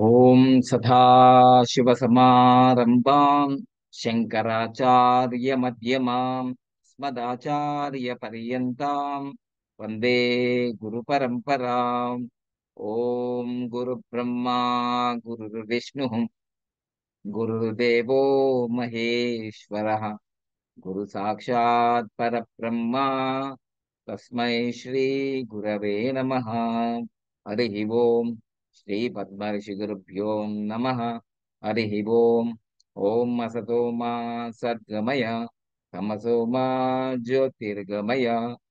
ఓం సదాశివసమారంభాం శంకరాచార్యమధ్యమాం స్మదాచార్యపర్యంతాం వందే గురుపరంపరాం ఓం గురుబ్రహ్మా గురుర్విష్ణు గురుర్దేవో మహేశ్వరः గురు సాక్షాత్ పరబ్రహ్మ తస్మై శ్రీ గురవే నమః హరి ఓం శ్రీ పద్మర్షి గురుభ్యో నమ హరి ఓం ఓం అసతో మా సద్గమయ తమసో మా జ్యోతిర్గమయ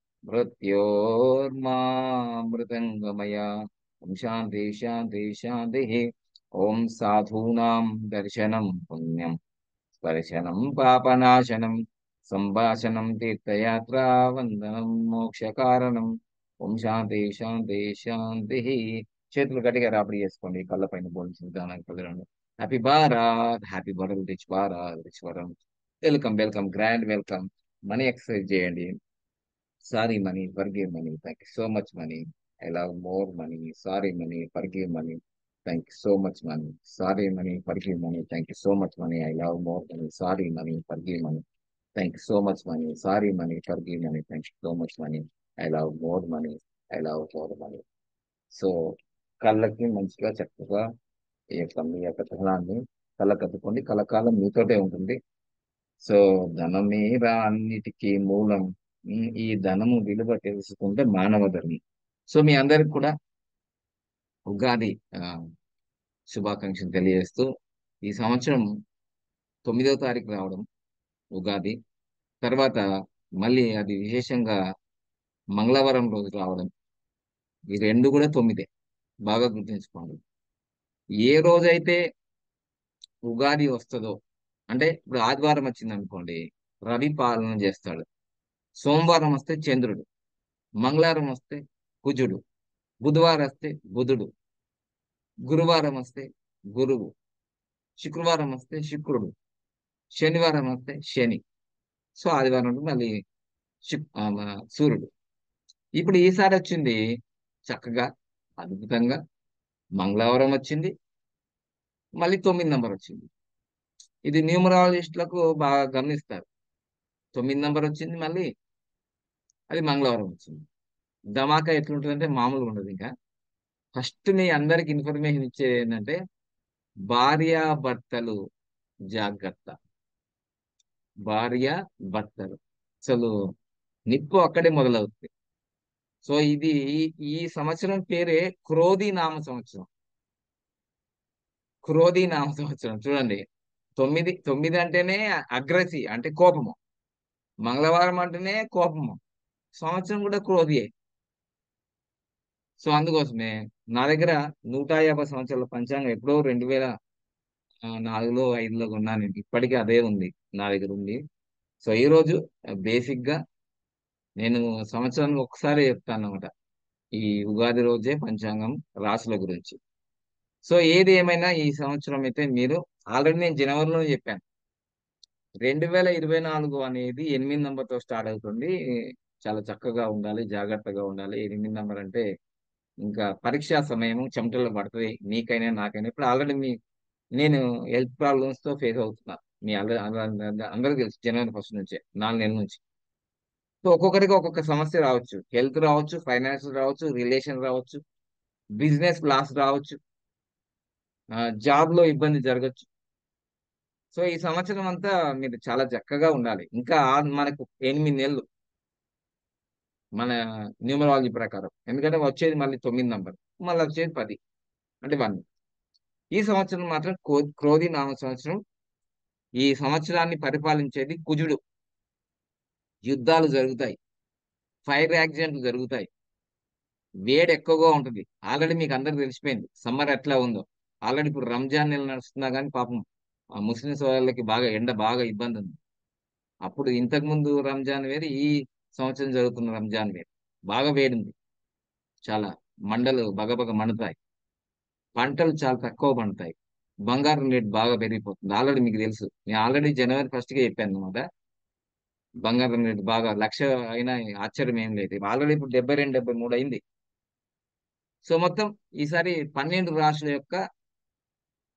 మృత్యోర్మా మృతంగమయ ఓం శాంతి శాంతి శాంతి ఓం సాధూనాం దర్శనం పుణ్యం స్పర్శనం పాపనాశనం సంభాషణం తీర్థయాత్రా వందనం మోక్షకారణం ఓం శాంతి శాంతి శాంతి చేతులు గట్టిగా రాపిడి చేసుకోండి కళ్ళ పైన బోల్స్ దానికి కదలండి హ్యాపీ భారత్ హ్యాపీ బరల్ రిచ్ భారత్ రిచ్ వరం welcome welcome grand welcome money exercise చేయండి sorry money forgive money thank you so much money I love more money sorry money forgive money thank you so much money sorry money forgive money thank you so much money I love more money sorry money forgive money thank you so much money sorry money forgive money thank you so much money I love more money I love more money so కళ్ళకి మంచిగా చక్కగా ఈ యొక్క మీ యొక్క ధనాన్ని కళ్ళ కట్టుకోండి కలకాలం మీతోటే ఉంటుంది సో ధనమేరా అన్నిటికీ మూలం ఉమ్, ఈ ధనము విలువ తెలుసుకుంటే మానవ ధర్మం సో మీ అందరికి కూడా ఉగాది ఆ, శుభాకాంక్షలు తెలియజేస్తూ ఈ సంవత్సరం తొమ్మిదవ తారీఖు రావడం ఉగాది తర్వాత మళ్ళీ అది విశేషంగా మంగళవారం రోజు రావడం ఈ రెండు కూడా తొమ్మిదే బాగా గుర్తుంచుకోండి ఏ రోజైతే ఉగాది వస్తుందో అంటే ఇప్పుడు ఆదివారం వచ్చింది అనుకోండి రవి పాలన చేస్తాడు సోమవారం వస్తే చంద్రుడు మంగళవారం వస్తే కుజుడు బుధవారం వస్తే బుధుడు గురువారం వస్తే గురువు శుక్రవారం వస్తే శుక్రుడు శనివారం వస్తే శని సో ఆదివారం అంటే మళ్ళీ శుక్ ఆ, మన సూర్యుడు ఇప్పుడు ఈసారి వచ్చింది చక్కగా అద్భుతంగా మంగళవారం వచ్చింది మళ్ళీ తొమ్మిది నంబర్ వచ్చింది ఇది న్యూమరాలజిస్టులకు బాగా గమనిస్తారు తొమ్మిది నంబర్ వచ్చింది మళ్ళీ అది మంగళవారం వచ్చింది ధమాకా ఎట్లుంటుందంటే మామూలుగా ఉండదు ఇంకా ఫస్ట్ మీ అందరికి ఇన్ఫర్మేషన్ ఇచ్చేది ఏంటంటే భార్యాభర్తలు జాగ్రత్త భార్య భర్తలు అసలు నిప్పు అక్కడే మొదలవుతుంది సో ఇది ఈ- ఈ సంవత్సరం పేరే క్రోధి నామ సంవత్సరం క్రోధి నామ సంవత్సరం చూడండి తొమ్మిది తొమ్మిది అంటేనే అగ్రసి అంటే కోపము మంగళవారం అంటేనే కోపము సంవత్సరం కూడా క్రోధియే సో అందుకోసమే నా దగ్గర నూట యాభై సంవత్సరాల పంచాంగం ఎప్పుడో రెండు వేల ఆ, నాలుగులో ఐదులో కొన్నాను నేను. ఇప్పటికీ అదే ఉంది నా దగ్గర ఉంది సో ఈ రోజు బేసిక్ గా నేను సంవత్సరానికి ఒకసారి చెప్తాను అన్నమాట ఈ ఉగాది రోజే పంచాంగం రాసుల గురించి సో ఏది ఏమైనా ఈ సంవత్సరం అయితే మీరు ఆల్రెడీ నేను జనవరిలో చెప్పాను రెండు వేల ఇరవై నాలుగు అనేది ఎనిమిది నంబర్తో స్టార్ట్ అవుతుంది చాలా చక్కగా ఉండాలి జాగ్రత్తగా ఉండాలి ఎనిమిది నంబర్ అంటే ఇంకా పరీక్షా సమయం చెమటల్లో పడుతుంది నీకైనా నాకైనా ఇప్పుడు ఆల్రెడీ మీ నేను హెల్త్ ప్రాబ్లమ్స్ తో ఫేస్ అవుతున్నా మీ అందరూ అందరికీ తెలుసు జనవరి ఫస్ట్ నుంచే నాలుగు నెలల నుంచి సో ఒక్కొక్కరికి ఒక్కొక్క సమస్య రావచ్చు హెల్త్ రావచ్చు ఫైనాన్స్ రావచ్చు రిలేషన్ రావచ్చు బిజినెస్ లాస్ రావచ్చు జాబ్ లో ఇబ్బంది జరగచ్చు సో ఈ సంవత్సరం అంతా మీరు చాలా చక్కగా ఉండాలి ఇంకా ఆ- మనకు ఎనిమిది నెలలు మన న్యూమరాలజీ ప్రకారం ఎందుకంటే వచ్చేది మళ్ళీ తొమ్మిది నంబర్ మళ్ళీ వచ్చేది పది అంటే వన్ ఈ సంవత్సరం మాత్రం క్రో- క్రోధి నామ సంవత్సరం ఈ సంవత్సరాన్ని పరిపాలించేది కుజుడు యుద్ధాలు జరుగుతాయి ఫైర్ యాక్సిడెంట్లు జరుగుతాయి వేడి ఎక్కువగా ఉంటుంది ఆల్రెడీ మీకు అందరికి తెలిసిపోయింది సమ్మర్ ఎట్లా ఉందో ఆల్రెడీ ఇప్పుడు రంజాన్ నెల నడుస్తున్నా కానీ పాపం ఆ ముస్లిమ్స్ వాళ్ళకి బాగా ఎండ బాగా ఇబ్బంది ఉంది అప్పుడు ఇంతకు ముందు రంజాన్ వేరు ఈ సంవత్సరం జరుగుతున్న రంజాన్ వేరు బాగా వేడింది చాలా మండలు బగబగ మండుతాయి పంటలు చాలా తక్కువ పండుతాయి బంగారం రేట్ బాగా పెరిగిపోతుంది ఆల్రెడీ మీకు తెలుసు నేను ఆల్రెడీ జనవరి ఫస్ట్ గా చెప్పాను అనమాట బంగారం రేటు బాగా లక్ష అయినా ఆశ్చర్యం ఏం లేదు ఆల్రెడీ ఇప్పుడు డెబ్బై రెండు డెబ్బై మూడు అయింది సో మొత్తం ఈసారి పన్నెండు రాష్ట్రాల యొక్క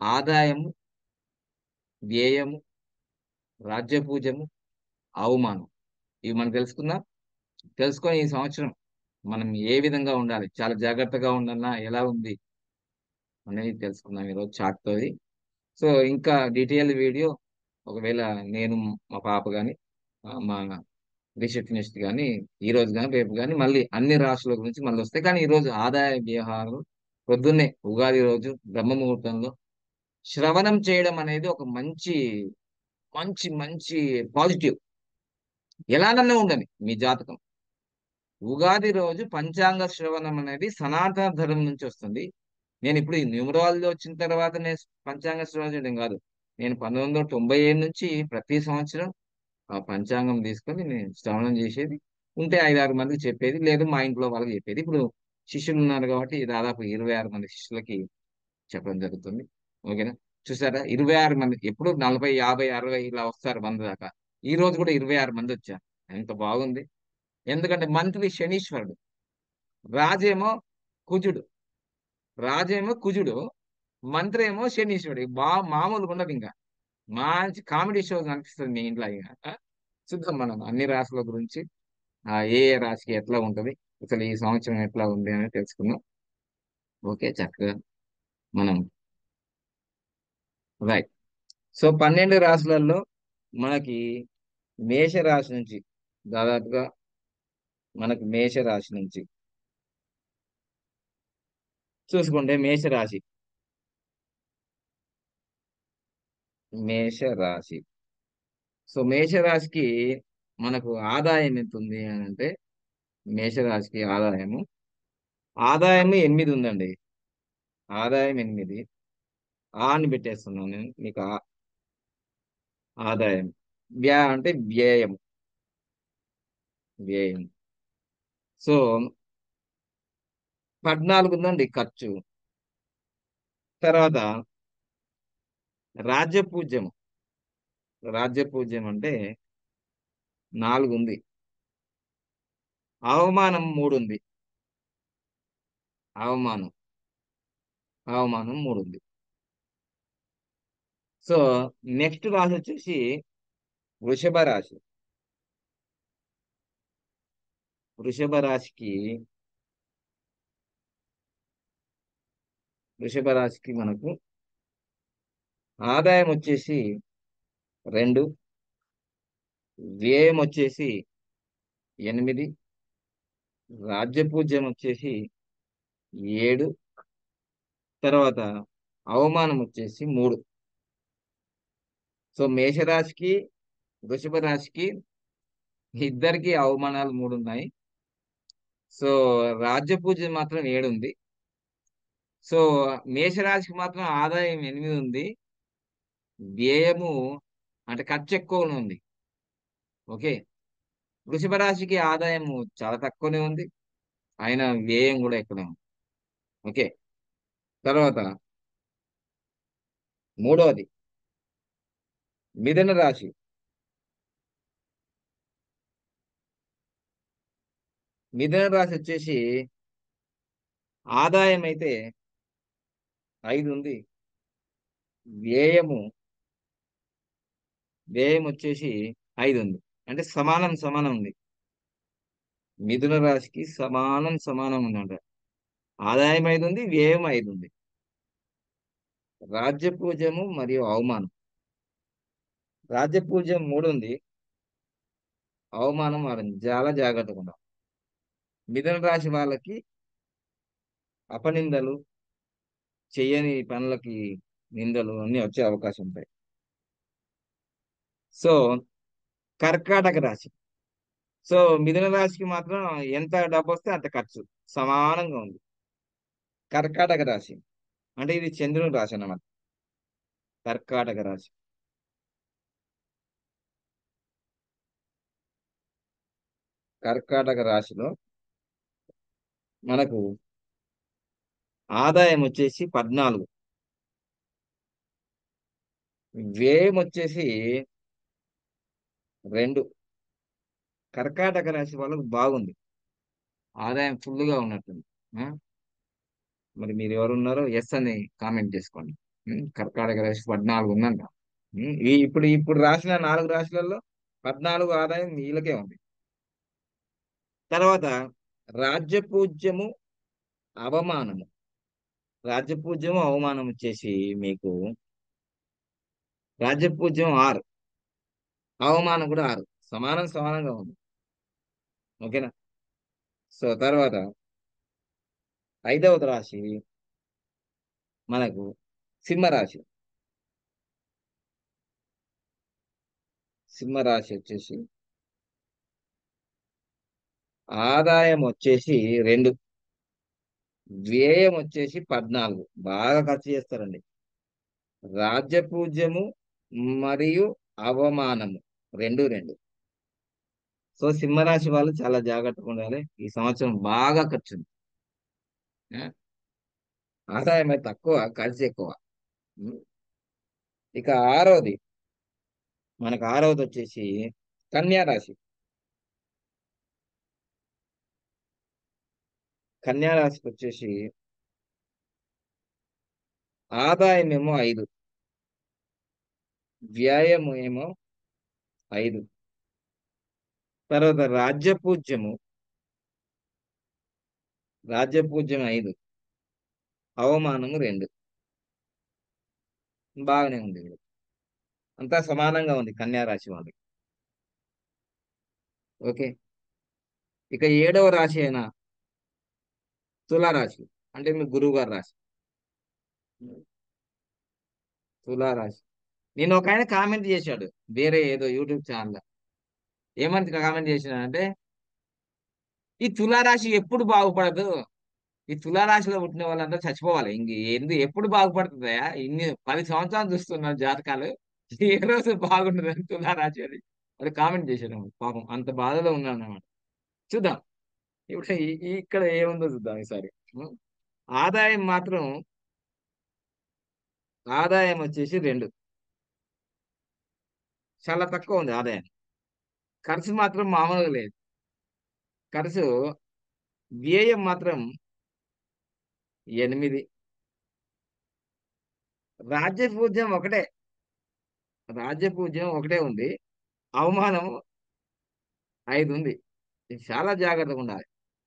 ఆదాయము వ్యయము రాజ్యపూజము అవమానం ఇవి మనం తెలుసుకుందాం తెలుసుకొని ఈ సంవత్సరం మనం ఏ విధంగా ఉండాలి చాలా జాగ్రత్తగా ఉండాలన్నా ఎలా ఉంది అనేది తెలుసుకుందాం ఈరోజు చాట్తోది సో ఇంకా డీటెయిల్ వీడియో ఒకవేళ నేను మా పాప కానీ మా రిసెప్షనిస్ట్ కానీ ఈ రోజు కానీ రేపు కానీ మళ్ళీ అన్ని రాష్ట్రాల గురించి మళ్ళీ వస్తాయి కానీ ఈ రోజు ఆదాయ వ్యవహారం పొద్దున్నే ఉగాది రోజు బ్రహ్మ ముహూర్తంలో శ్రవణం చేయడం అనేది ఒక మంచి మంచి మంచి పాజిటివ్ ఎలాగన్నా ఉండని మీ జాతకం ఉగాది రోజు పంచాంగ శ్రవణం అనేది సనాతన ధర్మం నుంచి వస్తుంది నేను ఇప్పుడు ఈ న్యూమరాలజీ వచ్చిన తర్వాత నేను పంచాంగ శ్రవణం చేయడం కాదు నేను పంతొమ్మిది వందల తొంభై ఏడు నుంచి ప్రతి సంవత్సరం ఆ పంచాంగం తీసుకొని నేను శ్రవణం చేసేది ఉంటే ఐదు ఆరు మందికి చెప్పేది లేదు మా ఇంట్లో వాళ్ళకి చెప్పేది ఇప్పుడు శిష్యులు ఉన్నారు కాబట్టి దాదాపు ఇరవై ఆరు మంది శిష్యులకి చెప్పడం జరుగుతుంది ఓకేనా చూసారా ఇరవై ఆరు మంది ఎప్పుడు నలభై యాభై అరవై ఇలా వస్తారు వంద దాకా ఈ రోజు కూడా ఇరవై ఆరు మంది వచ్చారు ఎంత బాగుంది ఎందుకంటే మంత్రి శనీశ్వరుడు రాజేమో కుజుడు రాజేమో కుజుడు మంత్రి ఏమో శనీశ్వరుడు బా మామూలుగా ఉండదు ఇంకా మంచి కామెడీ షో అనిపిస్తుంది మీ ఇంట్లో ఇక చూద్దాం మనం అన్ని రాశుల గురించి ఆ ఏ ఏ రాశికి ఎట్లా ఉంటది అసలు ఈ సంవత్సరం ఎట్లా ఉంది అని తెలుసుకుందాం ఓకే చక్కగా మనం రైట్ సో పన్నెండు రాశులలో మనకి మేష రాశి నుంచి దాదాపుగా మనకు మేష రాశి నుంచి చూసుకుంటే మేష రాశి మేష రాశి సో మేష రాశికి మనకు ఆదాయం ఎంత ఉంది అని అంటే మేష రాశికి ఆదాయము ఆదాయము ఎనిమిది ఉందండి ఆదాయం ఎనిమిది ఆ అని పెట్టేస్తున్నాను నేను మీకు ఆ- ఆదాయం వ్యా అంటే వ్యయం వ్యయం సో పద్నాలుగు ఉందండి ఖర్చు తర్వాత రాజ్యపూజ్యం రాజ్యపూజ్యం అంటే నాలుగు ఉంది అవమానం మూడు ఉంది అవమానం అవమానం మూడు ఉంది సో నెక్స్ట్ రాశి వచ్చేసి వృషభ రాశి వృషభ రాశికి వృషభ రాశికి మనకు ఆదాయం వచ్చేసి రెండు వ్యయం వచ్చేసి ఎనిమిది రాజ్యపూజ్యం వచ్చేసి ఏడు తర్వాత అవమానం వచ్చేసి మూడు సో మేషరాశికి వృషభ రాశికి ఇద్దరికి అవమానాలు మూడు ఉన్నాయి సో రాజ్యపూజ్యం మాత్రం ఏడు ఉంది సో మేషరాశికి మాత్రం ఆదాయం ఎనిమిది ఉంది వ్యయము అంటే ఖర్చు ఎక్కువనే ఉంది ఓకే వృషభ రాశికి ఆదాయం చాలా తక్కువనే ఉంది అయినా వ్యయం కూడా ఎక్కువనే ఉంది ఓకే తర్వాత మూడవది మిథున రాశి మిథున రాశి వచ్చేసి ఆదాయం అయితే ఐదు ఉంది వ్యయము వ్యయం వచ్చేసి ఐదు ఉంది అంటే సమానం సమానం ఉంది మిథున రాశికి సమానం సమానం ఉందంట ఆదాయం ఐదు ఉంది వ్యయం ఐదు ఉంది రాజ్యపూజ్యము మరియు అవమానం రాజ్యపూజ్యం మూడు ఉంది అవమానం ఆరు ఉంది చాలా జాగ్రత్తగా ఉండాలి మిథున రాశి వాళ్ళకి అపనిందలు చెయ్యని పనులకి నిందలు అన్ని వచ్చే అవకాశం ఉంటాయి సో కర్కాటక రాశి సో మిథున రాశికి మాత్రం ఎంత డబ్బు వస్తే అంత ఖర్చు సమానంగా ఉంది కర్కాటక రాశి అంటే ఇది చంద్రుని రాశి అన్నమాట కర్కాటక రాశి కర్కాటక రాశిలో మనకు ఆదాయం వచ్చేసి పద్నాలుగు వ్యయం వచ్చేసి రెండు కర్కాటక రాశి వాళ్ళకు బాగుంది ఆదాయం ఫుల్గా ఉన్నట్టుంది ఆ? మరి మీరు ఎవరు ఉన్నారో ఎస్ అని కామెంట్ చేసుకోండి ఉమ్, కర్కాటక రాశి పద్నాలుగు ఉందంట ఉమ్, ఈ ఇప్పుడు ఇప్పుడు రాసిన నాలుగు రాశులలో పద్నాలుగు ఆదాయం వీళ్ళకే ఉంది తర్వాత రాజ్యపూజ్యము అవమానము రాజ్యపూజ్యము అవమానం వచ్చేసి మీకు రాజ్యపూజ్యం ఆరు అవమానం కూడా ఆరు సమానం సమానంగా ఉంది ఓకేనా సో తర్వాత ఐదవది రాశి మనకు సింహరాశి సింహరాశి వచ్చేసి ఆదాయం వచ్చేసి రెండు వ్యయం వచ్చేసి పద్నాలుగు బాగా ఖర్చు చేస్తారండి రాజ్యపూజ్యము మరియు అవమానము రెండు రెండు సో సింహరాశి వాళ్ళు చాలా జాగ్రత్తగా ఉండాలి ఈ సంవత్సరం బాగా ఖర్చు ఉంది. ఆ? ఆదాయం అయితే తక్కువ ఖర్చు ఎక్కువ ఉం. ఇక ఆరోది మనకు ఆరోది వచ్చేసి కన్యా రాశి కన్యా రాశికి వచ్చేసి ఆదాయం ఏమో ఐదు వ్యయం ఏమో ఐదు తర్వాత రాజ్యపూజ్యము రాజ్యపూజ్యం ఐదు అవమానము రెండు బాగానే ఉంది వీళ్ళకి. అంతా సమానంగా ఉంది కన్యా రాశి వాళ్ళకి ఓకే ఇక ఏడవ రాశి అయిన తులారాశి అంటే మీ గురువు గారి రాశి తులారాశి నేను ఒక ఆయన కామెంట్ చేశాడు వేరే ఏదో యూట్యూబ్ ఛానల్ ఏమని కామెంట్ చేశాడంటే ఈ తులారాశి ఎప్పుడు బాగుపడదు ఈ తులారాశిలో పుట్టిన వాళ్ళంతా చచ్చిపోవాలి ఇంక ఎందు ఎప్పుడు బాగుపడుతుందా ఇన్ని పది సంవత్సరాలు చూస్తున్నారు జాతకాలు ఏ రోజు బాగుండదు తులారాశి అని అది కామెంట్ చేశాడు పాపం అంత బాధలో ఉన్నాను అన్నమాట చూద్దాం ఇప్పుడు ఈ- ఈ ఇక్కడ ఏముందో చూద్దాం ఈసారి ఉం? ఆదాయం మాత్రం ఆదాయం వచ్చేసి రెండు చాలా తక్కువ ఉంది ఆదాయం ఖర్చు మాత్రం మామూలుగా లేదు ఖర్చు వ్యయం మాత్రం ఎనిమిది రాజ్య పూజ్యం ఒకటే రాజ్య పూజ్యం ఒకటే ఉంది అవమానం ఐదు ఉంది ఇది చాలా జాగ్రత్తగా ఉండాలి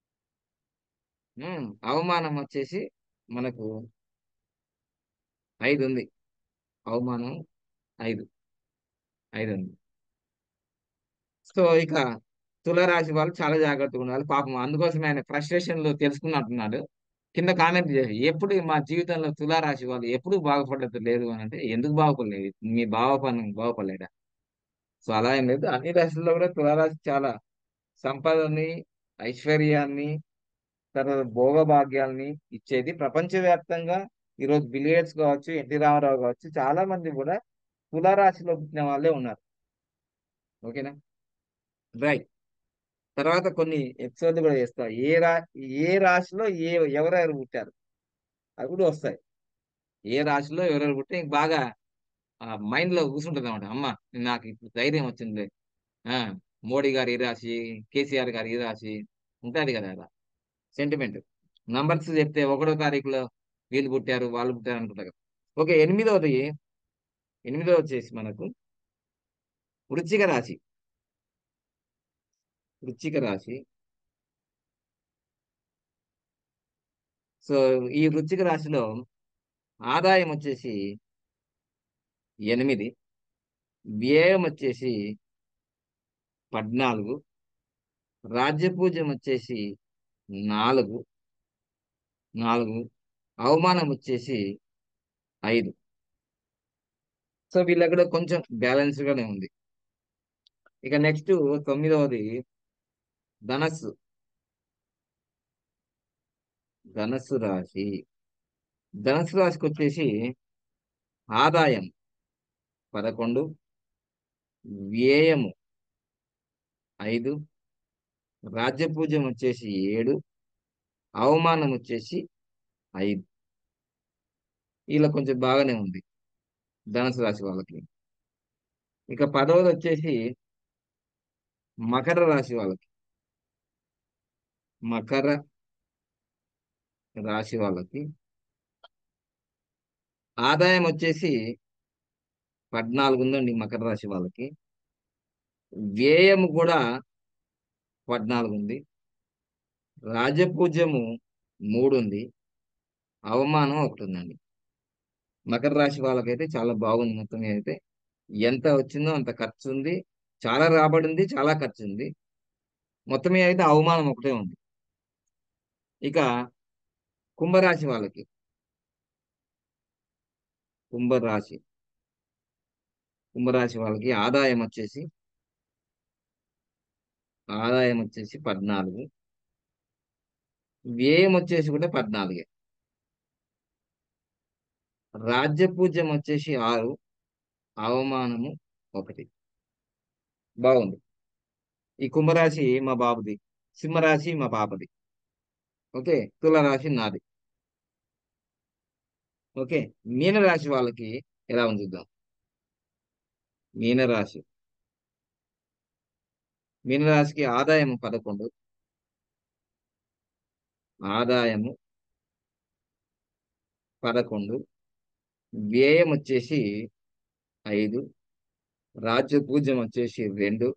ఉమ్, అవమానం వచ్చేసి మనకు ఐదు ఉంది అవమానం ఐదు ఐదు ఉంది సో ఇక తులారాశి వాళ్ళు చాలా జాగ్రత్తగా ఉండాలి పాపం అందుకోసం ఆయన ఫ్రస్ట్రేషన్ లో తెలుసుకున్నట్టున్నాడు కింద కామెంట్ చేసి ఎప్పుడు మా జీవితంలో తులారాశి వాళ్ళు ఎప్పుడు బాగుపడదు లేదు అని అంటే ఎందుకు బాగుపడలేదు మీ బావ పని బాగుపడలేడా సో అలా ఏం లేదు అన్ని రాశుల్లో కూడా తులారాశి చాలా సంపదని ఐశ్వర్యాన్ని తర్వాత భోగభాగ్యాల్ని ఇచ్చేది ప్రపంచవ్యాప్తంగా ఈరోజు బిలియర్స్ కావచ్చు ఎన్టీ రామారావు కావచ్చు చాలా మంది కూడా తులారాశిలో పుట్టిన వాళ్ళే ఉన్నారు ఓకేనా రైట్ తర్వాత కొన్ని ఎపిసోడ్లు కూడా చేస్తా ఏ రా ఏ రాశిలో ఏ ఎవరెవరు పుట్టారు అవి కూడా వస్తాయి ఏ రాశిలో ఎవరెవరు పుట్టే ఇంక బాగా మైండ్ లో కూర్చుంటుంది అనమాట అమ్మ నాకు ఇప్పుడు ధైర్యం వచ్చింది ఆ మోడీ గారి ఈ రాశి కేసీఆర్ గారి ఈ రాశి ఉంటుంది కదా అలా సెంటిమెంట్ నంబర్స్ చెప్తే ఒకటో తారీఖులో వీళ్ళు పుట్టారు వాళ్ళు పుట్టారు అనుకుంటారు కదా ఓకే ఎనిమిదవది ఎనిమిదవ వచ్చేసి మనకు వృశ్చిక రాశి వృశ్చిక రాశి సో ఈ వృశ్చిక రాశిలో ఆదాయం వచ్చేసి ఎనిమిది వ్యయం వచ్చేసి పద్నాలుగు రాజ్యపూజ్యం వచ్చేసి నాలుగు నాలుగు అవమానం వచ్చేసి ఐదు సో వీళ్ళక్కడ కొంచెం బ్యాలెన్స్ గానే ఉంది ఇక నెక్స్ట్ తొమ్మిదవది ధనస్సు ధనస్సు రాశి ధనస్సు రాశికి వచ్చేసి ఆదాయం పదకొండు వ్యయము ఐదు రాజ్యపూజ్యం వచ్చేసి ఏడు అవమానం వచ్చేసి ఐదు ఇలా కొంచెం బాగానే ఉంది ధనుసు రాశి వాళ్ళకి ఇక పదవది వచ్చేసి మకర రాశి వాళ్ళకి మకర రాశి వాళ్ళకి ఆదాయం వచ్చేసి పద్నాలుగు ఉందండి మకర రాశి వాళ్ళకి వ్యయం కూడా పద్నాలుగు ఉంది రాజపూజ్యము మూడు ఉంది అవమానం ఒకటి ఉందండి మకర రాశి వాళ్ళకైతే చాలా బాగుంది మొత్తం మీద అయితే ఎంత వచ్చిందో అంత ఖర్చు ఉంది చాలా రాబడి ఉంది చాలా ఖర్చు ఉంది మొత్తం మీద అయితే అవమానం ఒకటే ఉంది ఇక కుంభరాశి వాళ్ళకి కుంభరాశి కుంభరాశి వాళ్ళకి ఆదాయం వచ్చేసి ఆదాయం వచ్చేసి పద్నాలుగు వ్యయం వచ్చేసి కూడా పద్నాలుగే రాజ్యపూజ్యం వచ్చేసి ఆరు అవమానము ఒకటి బాగుంది ఈ కుంభరాశి మా బాబుది సింహరాశి మా పాపది ఓకే తులరాశి నాది ఓకే మీనరాశి వాళ్ళకి ఎలా ఉంది చూద్దాం మీనరాశి మీనరాశికి ఆదాయం పదకొండు ఆదాయము పదకొండు వ్యయం వచ్చేసి ఐదు రాజ్య పూజ్యం వచ్చేసి రెండు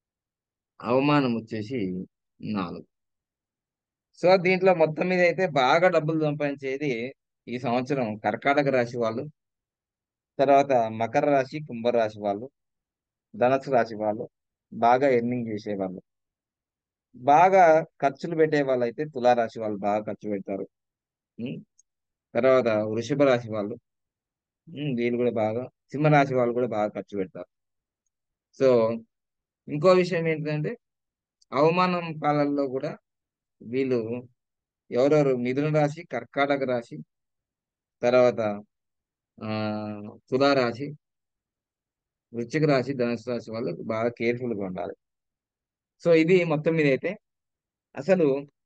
అవమానం వచ్చేసి నాలుగు సో దీంట్లో మొత్తం మీద అయితే బాగా డబ్బులు సంపాదించేది ఈ సంవత్సరం కర్కాటక రాశి వాళ్ళు తర్వాత మకర రాశి కుంభరాశి వాళ్ళు ధనస్సు రాశి వాళ్ళు బాగా ఎర్నింగ్ చేసేవాళ్ళు బాగా ఖర్చులు పెట్టే వాళ్ళు అయితే తులారాశి వాళ్ళు బాగా ఖర్చు పెడతారు ఉం? తర్వాత వృషభ రాశి వాళ్ళు ఉం, వీళ్ళు కూడా బాగా సింహరాశి వాళ్ళు కూడా బాగా ఖర్చు పెడతారు సో ఇంకో విషయం ఏంటంటే అవమానం పాలల్లో కూడా వీళ్ళు ఎవరెవరు మిథున రాశి కర్కాటక రాశి తర్వాత ఆ తులారాశి వృశ్చిక రాశి ధనుసు రాశి వాళ్ళు బాగా కేర్ఫుల్ గా ఉండాలి సో ఇది మొత్తం మీద అయితే అసలు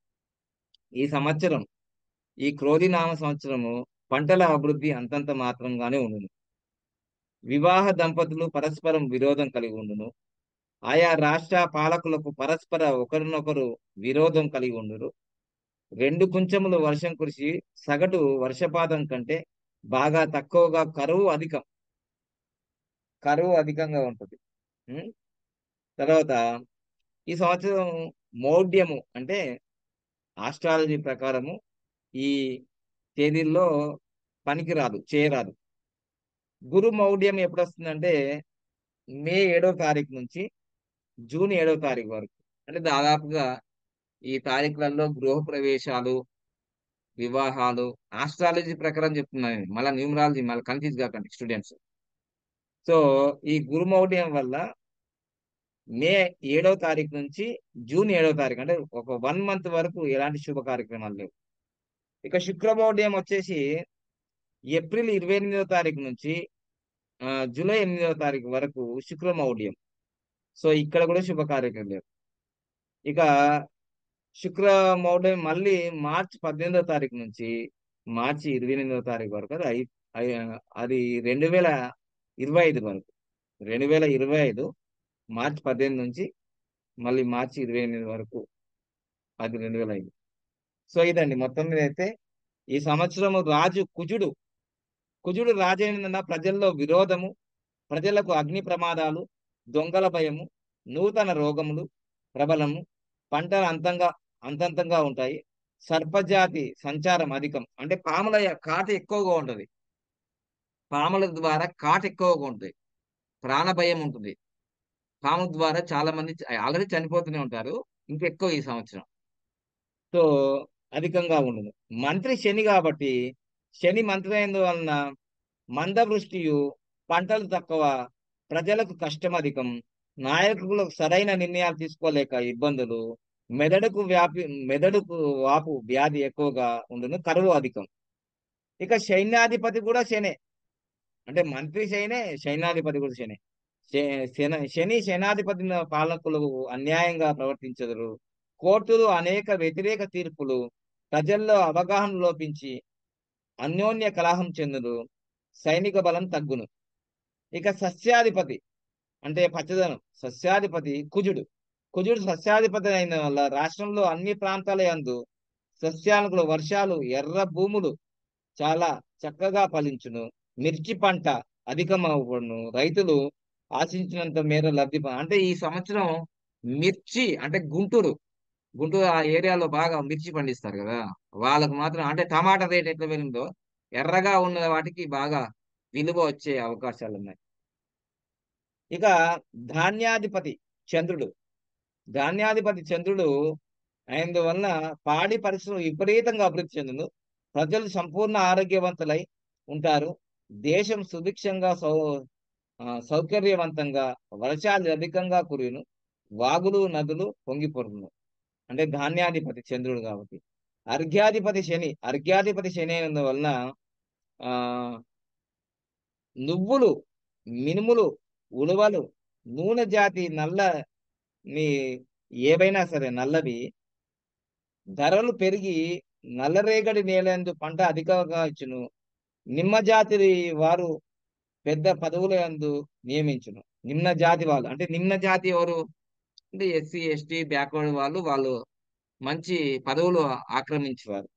ఈ సంవత్సరం ఈ క్రోధి నామ సంవత్సరము పంటల అభివృద్ధి అంతంత మాత్రంగానే ఉండును వివాహ దంపతులు పరస్పరం విరోధం కలిగి ఉండును ఆయా రాష్ట్ర పాలకులకు పరస్పర ఒకరినొకరు విరోధం కలిగి ఉండును రెండు కుంచములు వర్షం కురిసి సగటు వర్షపాతం కంటే బాగా తక్కువగా కరువు అధికం కరువు అధికంగా ఉంటుంది ఉం? తర్వాత ఈ సంవత్సరం మౌఢ్యము అంటే ఆస్ట్రాలజీ ప్రకారము ఈ తేదీల్లో పనికిరాదు చేయరాదు గురు మౌఢ్యం ఎప్పుడు వస్తుందంటే మే ఏడో తారీఖు నుంచి జూన్ ఏడో తారీఖు వరకు అంటే దాదాపుగా ఈ తారీఖులలో గృహ ప్రవేశాలు వివాహాలు ఆస్ట్రాలజీ ప్రకారం చెప్తున్నాను నేను. మళ్ళీ న్యూమరాలజీ మళ్ళీ కన్ఫ్యూజ్ కాకండి స్టూడెంట్స్ సో ఈ గురు మౌఢ్యం వల్ల మే ఏడవ తారీఖు నుంచి జూన్ ఏడవ తారీఖు అంటే ఒక వన్ మంత్ వరకు ఎలాంటి శుభ కార్యక్రమాలు లేవు ఇక శుక్రమౌఢ్యం వచ్చేసి ఏప్రిల్ ఇరవై ఎనిమిదవ తారీఖు నుంచి ఆ, జూలై ఎనిమిదవ తారీఖు వరకు శుక్రమౌఢ్యం సో ఇక్కడ కూడా శుభ కార్యక్రమం లేవు ఇక శుక్రమౌఢ్యం మళ్ళీ మార్చి పద్దెనిమిదవ తారీఖు నుంచి మార్చి ఇరవై ఎనిమిదవ తారీఖు వరకు అది ఐ- ఐ- అది రెండు వేల ఇరవై ఐదు వరకు రెండు వేల ఇరవై ఐదు మార్చి పద్దెనిమిది నుంచి మళ్ళీ మార్చి ఇరవై ఎనిమిది వరకు అది రెండు వేల ఐదు సో ఇదండి మొత్తం మీద అయితే ఈ సంవత్సరము రాజు కుజుడు కుజుడు రాజైన ప్రజల్లో విరోధము ప్రజలకు అగ్ని ప్రమాదాలు దొంగల భయము నూతన రోగములు ప్రబలము పంటలు అంతంగా అంతంతంగా ఉంటాయి సర్పజాతి సంచారం అధికం అంటే పాముల య- కాటు ఎక్కువగా ఉంటుంది పాముల ద్వారా కాటు ఎక్కువగా ఉంటుంది ప్రాణ భయం ఉంటుంది పాము ద్వారా చాలా మంది ఆల్రెడీ చనిపోతూనే ఉంటారు ఇంకెక్కువ ఈ సంవత్సరం సో అధికంగా ఉండదు మంత్రి శని కాబట్టి శని మంత్రి అయినందువలన మందవృష్టియు పంటలు తక్కువ ప్రజలకు కష్టం అధికం నాయకులకు సరైన నిర్ణయాలు తీసుకోలేక ఇబ్బందులు మెదడుకు వ్యాపి మెదడుకు వాపు వ్యాధి ఎక్కువగా ఉండును కరువు అధికం ఇక సైన్యాధిపతి కూడా శనే అంటే మంత్రి శనే సైన్యాధిపతి కూడా శనే శే- శన- శని సేనాధిపతి పాలకులు అన్యాయంగా ప్రవర్తించదురు కోర్టులు అనేక వ్యతిరేక తీర్పులు ప్రజల్లో అవగాహన లోపించి అన్యోన్య కలహం చెందును సైనిక బలం తగ్గును ఇక సస్యాధిపతి అంటే పచ్చదనం సస్యాధిపతి కుజుడు కుజుడు సస్యాధిపతి అయిన వల్ల రాష్ట్రంలో అన్ని ప్రాంతాల యందు సస్యానుకుల వర్షాలు ఎర్ర భూములు చాలా చక్కగా ఫలించును మిర్చి పంట అధికమవ్వను రైతులు ఆశించినంత మేర లబ్ధి పొ- అంటే ఈ సంవత్సరం మిర్చి అంటే గుంటూరు గుంటూరు ఆ ఏరియాలో బాగా మిర్చి పండిస్తారు కదా వాళ్ళకు మాత్రం అంటే టమాటా రేట్ ఎట్లా పెరిగిందో ఎర్రగా ఉన్న వాటికి బాగా విలువ వచ్చే అవకాశాలు ఉన్నాయి ఇక ధాన్యాధిపతి చంద్రుడు ధాన్యాధిపతి చంద్రుడు అయినందువలన పాడి పరిశ్రమ విపరీతంగా అభివృద్ధి చెందును ప్రజలు సంపూర్ణ ఆరోగ్యవంతులై ఉంటారు దేశం సుభిక్షంగా సౌ ఆ, సౌకర్యవంతంగా వర్షాలు అధికంగా కురియును వాగులు నదులు పొంగిపొరును అంటే ధాన్యాధిపతి చంద్రుడు కాబట్టి అర్ఘ్యాధిపతి శని అర్ఘ్యాధిపతి శని అయినందువలన ఆ నువ్వులు మినుములు ఉలువలు నూనె జాతి నల్ల మీ ఏవైనా సరే నల్లవి ధరలు పెరిగి నల్లరేగడి నేలందు పంట అధికంగా ఇచ్చును నిమ్మ జాతి వారు పెద్ద పదవుల యందు నియమించును నిమ్న జాతి వాళ్ళు అంటే నిమ్న జాతి ఎవరు అంటే ఎస్సీ ఎస్టీ బ్యాక్వర్డ్ వాళ్ళు వాళ్ళు మంచి పదవులు ఆక్రమించేవారు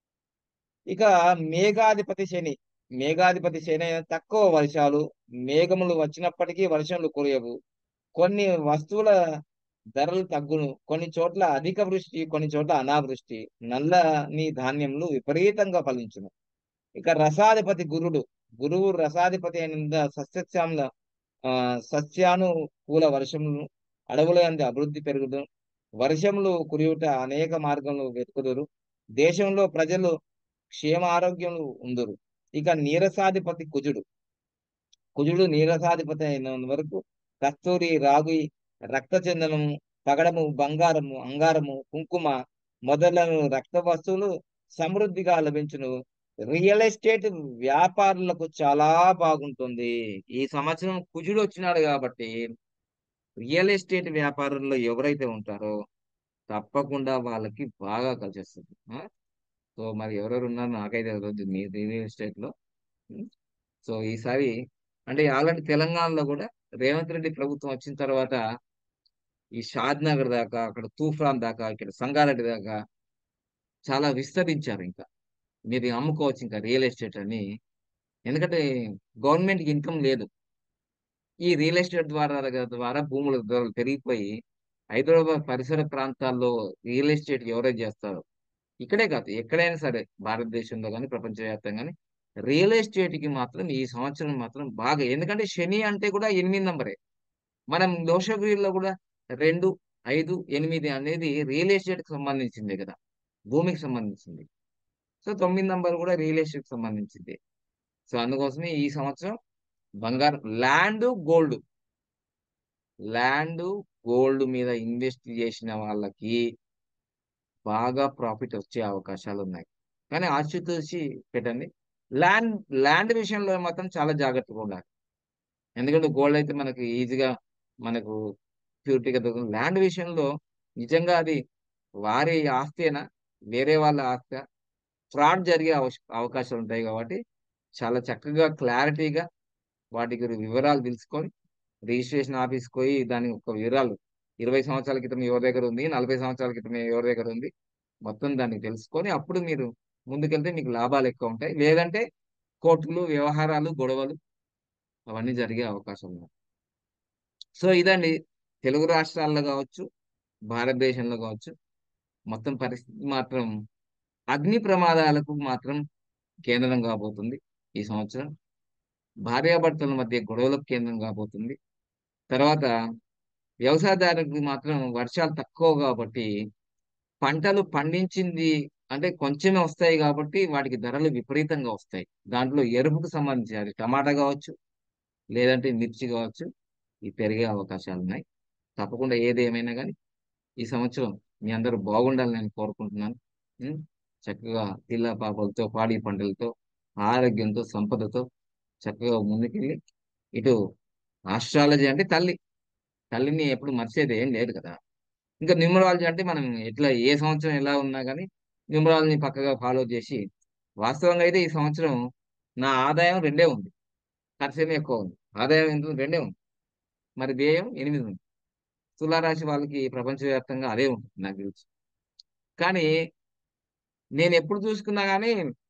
ఇక మేఘాధిపతి శని మేఘాధిపతి శని అయిన తక్కువ వర్షాలు మేఘములు వచ్చినప్పటికీ వర్షాలు కురియవు కొన్ని వస్తువుల ధరలు తగ్గును కొన్ని చోట్ల అధిక వృష్టి కొన్ని చోట్ల అనావృష్టి నల్లని ధాన్యములు విపరీతంగా ఫలించును ఇక రసాధిపతి గురుడు గురువు రసాధిపతి అయిన సస్యశ్యాముల ఆ సస్యానుకూల వర్షములు అడవుల యందు అభివృద్ధి పెరుగుదు వర్షములు కురియుట అనేక మార్గములు వెతుకుదురు దేశంలో ప్రజలు క్షేమ ఆరోగ్యములు ఉందురు ఇక నీరసాధిపతి కుజుడు కుజుడు నీరసాధిపతి అయిన వరకు కస్తూరి రాగి రక్త చందనము పగడము బంగారము అంగారము కుంకుమ మొదలగు రక్త వస్తువులు సమృద్ధిగా లభించును రియల్ ఎస్టేట్ వ్యాపారులకు చాలా బాగుంటుంది ఈ సంవత్సరం కుజుడు వచ్చినాడు కాబట్టి రియల్ ఎస్టేట్ వ్యాపారుల్లో ఎవరైతే ఉంటారో తప్పకుండా వాళ్ళకి బాగా కలిసి వస్తుంది ఆ? సో మరి ఎవరెవరు ఉన్నారో నాకైతే తెలియదు మీ రియల్ ఎస్టేట్ లో ఉం? సో ఈసారి అంటే ఆల్రెడీ తెలంగాణలో కూడా రేవంత్ రెడ్డి ప్రభుత్వం వచ్చిన తర్వాత ఈ షాద్ నగర్ దాకా అక్కడ తూఫాన్ దాకా ఇక్కడ సంగారెడ్డి దాకా చాలా విస్తరించారు ఇంకా మీరు అమ్ముకోవచ్చు ఇంకా రియల్ ఎస్టేట్ అని ఎందుకంటే గవర్నమెంట్ కి ఇన్కమ్ లేదు ఈ రియల్ ఎస్టేట్ ద్వారా ద్వారా భూముల ధరలు పెరిగిపోయి హైదరాబాద్ పరిసర ప్రాంతాల్లో రియల్ ఎస్టేట్ ఎవరైతే చేస్తారో ఇక్కడే కాదు ఎక్కడైనా సరే భారతదేశంలో కానీ ప్రపంచవ్యాప్తంగా కానీ రియల్ ఎస్టేట్ కి మాత్రం ఈ సంవత్సరం మాత్రం బాగా ఎందుకంటే శని అంటే కూడా ఎనిమిది నంబరే మనం దోషగిరిలో కూడా రెండు ఐదు ఎనిమిది అనేది రియల్ ఎస్టేట్ కి సంబంధించింది కదా భూమికి సంబంధించింది సో తొమ్మిది నంబర్ కూడా రియల్ ఎస్టేట్ కి సంబంధించింది సో అందుకోసమే ఈ సంవత్సరం బంగారం ల్యాండ్ గోల్డ్ ల్యాండ్ గోల్డ్ మీద ఇన్వెస్ట్ చేసిన వాళ్ళకి బాగా ప్రాఫిట్ వచ్చే అవకాశాలు ఉన్నాయి కానీ ఆచితూచి పెట్టండి ల్యాండ్ ల్యాండ్ విషయంలో మాత్రం చాలా జాగ్రత్తగా ఉండాలి ఎందుకంటే గోల్డ్ అయితే మనకు ఈజీగా మనకు ప్యూరిటీగా దొరుకుతుంది ల్యాండ్ విషయంలో నిజంగా అది వారి ఆస్తేనా వేరే వాళ్ళ ఆస్తి ఫ్రాడ్ జరిగే అవశ- అవకాశాలు ఉంటాయి కాబట్టి చాలా చక్కగా క్లారిటీగా వాటికి వివరాలు తెలుసుకొని రిజిస్ట్రేషన్ ఆఫీస్కి పోయి దాని యొక్క వివరాలు ఇరవై సంవత్సరాల క్రితం ఎవరి దగ్గర ఉంది నలభై సంవత్సరాల క్రితం ఎవరి దగ్గర ఉంది మొత్తం దాన్ని తెలుసుకొని అప్పుడు మీరు ముందుకెళ్తే మీకు లాభాలు ఎక్కువ ఉంటాయి లేదంటే కోర్టులు వ్యవహారాలు గొడవలు అవన్నీ జరిగే అవకాశం ఉంది సో ఇదండి తెలుగు రాష్ట్రాల్లో కావచ్చు భారతదేశంలో కావచ్చు మొత్తం పరిస్థితి మాత్రం అగ్ని ప్రమాదాలకు మాత్రం కేంద్రం కాబోతుంది ఈ సంవత్సరం భార్యాభర్తల మధ్య గొడవలకు కేంద్రం కాబోతుంది తర్వాత వ్యవసాయదారులకు మాత్రం వర్షాలు తక్కువ కాబట్టి పంటలు పండించింది అంటే కొంచెమే వస్తాయి కాబట్టి వాటికి ధరలు విపరీతంగా వస్తాయి దాంట్లో ఎరుపుకు సంబంధించి అది టమాటా కావచ్చు లేదంటే మిర్చి కావచ్చు ఇవి పెరిగే అవకాశాలు ఉన్నాయి తప్పకుండా ఏది ఏమైనా కానీ ఈ సంవత్సరం మీ అందరూ బాగుండాలని నేను కోరుకుంటున్నాను ఉం? చక్కగా పిల్ల పాపలతో పాడి పంటలతో ఆరోగ్యంతో సంపదతో చక్కగా ముందుకెళ్ళి ఇటు ఆస్ట్రాలజీ అంటే తల్లి తల్లిని ఎప్పుడు మర్చేది ఏం లేదు కదా ఇంకా న్యూమరాలజీ అంటే మనం ఎట్లా ఏ సంవత్సరం ఎలా ఉన్నా కానీ న్యూమరాలజీని పక్కగా ఫాలో చేసి వాస్తవంగా అయితే ఈ సంవత్సరం నా ఆదాయం రెండే ఉంది ఖర్చేమో ఎక్కువ ఉంది ఆదాయం ఎంత ఉంది? రెండే ఉంది మరి వ్యయం ఎనిమిది ఉంది తులారాశి వాళ్ళకి ప్రపంచవ్యాప్తంగా అదే ఉంటుంది నాకు తెలుసు కానీ నేను ఎప్పుడు చూసుకున్నా కానీ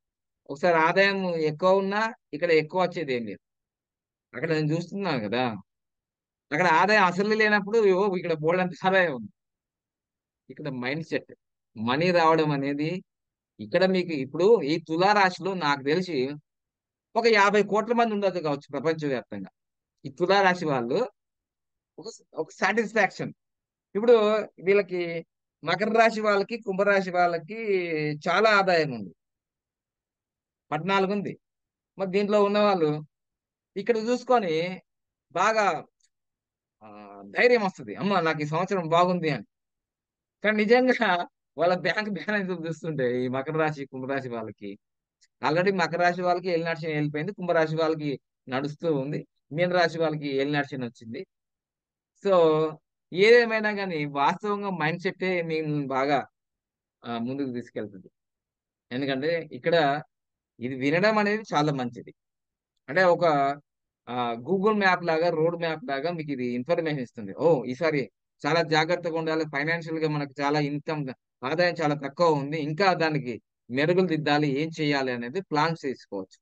ఒకసారి ఆదాయం ఎక్కువ ఉన్నా ఇక్కడ ఎక్కువ వచ్చేది ఏం లేదు అక్కడ నేను చూస్తున్నాను కదా అక్కడ ఆదాయం అసలు లేనప్పుడు ఓ ఇక్కడ బోల్డ్ అంత ఆదాయం ఉంది ఇక్కడ మైండ్ సెట్ మనీ రావడం అనేది ఇక్కడ మీకు ఇప్పుడు ఈ తులారాశిలో నాకు తెలిసి ఒక యాభై కోట్ల మంది ఉండదు కావచ్చు ప్రపంచవ్యాప్తంగా ఈ తులారాశి వాళ్ళు ఒక ఒక సాటిస్ఫాక్షన్ ఇప్పుడు వీళ్ళకి మకర రాశి వాళ్ళకి కుంభరాశి వాళ్ళకి చాలా ఆదాయం ఉంది పద్నాలుగు ఉంది మరి దీంట్లో ఉన్న వాళ్ళు ఇక్కడ చూసుకొని బాగా ఆ, ధైర్యం వస్తుంది అమ్మ నాకు ఈ సంవత్సరం బాగుంది అని కానీ నిజంగా వాళ్ళ బ్యాంక్ బ్యాలెన్స్ చూస్తుంటే ఈ మకర రాశి కుంభరాశి వాళ్ళకి ఆల్రెడీ మకర రాశి వాళ్ళకి ఏలినాటి వెళ్ళిపోయింది కుంభరాశి వాళ్ళకి నడుస్తూ ఉంది మీన రాశి వాళ్ళకి ఏలినాటి వచ్చింది సో ఏదేమైనా కానీ వాస్తవంగా మైండ్ సెట్టే మేము బాగా ఆ, ముందుకు తీసుకెళ్తుంది ఎందుకంటే ఇక్కడ ఇది వినడం అనేది చాలా మంచిది అంటే ఒక గూగుల్ మ్యాప్ లాగా రోడ్ మ్యాప్ లాగా మీకు ఇది ఇన్ఫర్మేషన్ ఇస్తుంది ఓ ఈసారి చాలా జాగ్రత్తగా ఉండాలి ఫైనాన్షియల్ గా మనకు చాలా ఇన్కమ్ ఆదాయం చాలా తక్కువ ఉంది ఇంకా దానికి మెరుగులు దిద్దాలి ఏం చేయాలి అనేది ప్లాన్స్ తీసుకోవచ్చు